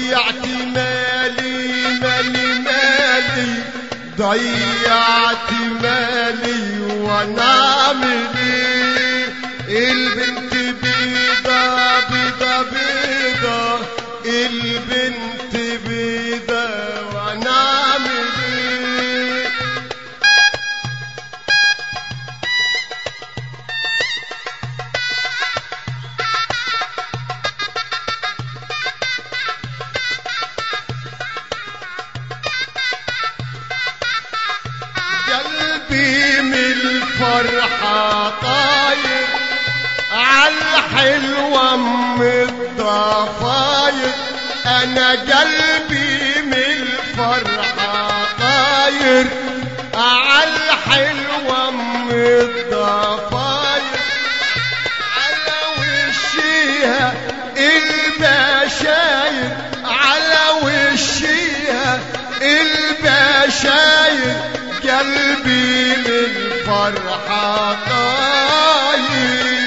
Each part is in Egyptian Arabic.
ضيعت مالي مالي مالي ضيعت مالي وانا اعمل ايه البنت بيضة بيضة بيضة البنت بيضة وانا اعمل ايه قلبي من الفرحة طاير عالحلوة ام الضفاير انا قلبي من الفرحة طاير عالحلوة ام الضفاير على وشيها البشاير على وشيها البشاير قلبي من فرحة طاير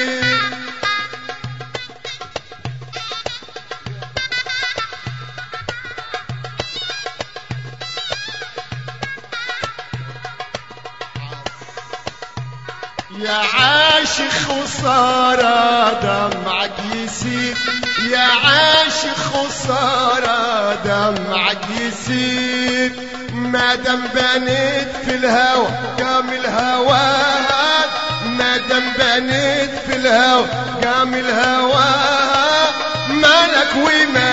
يا عاشق خسارة دمعك يسيل يا عاشق خسارة دمعك يسيل ما دام بنيت في الهوى قام الهوى ما دام بنيت في الهوى قام الهوى مالك وما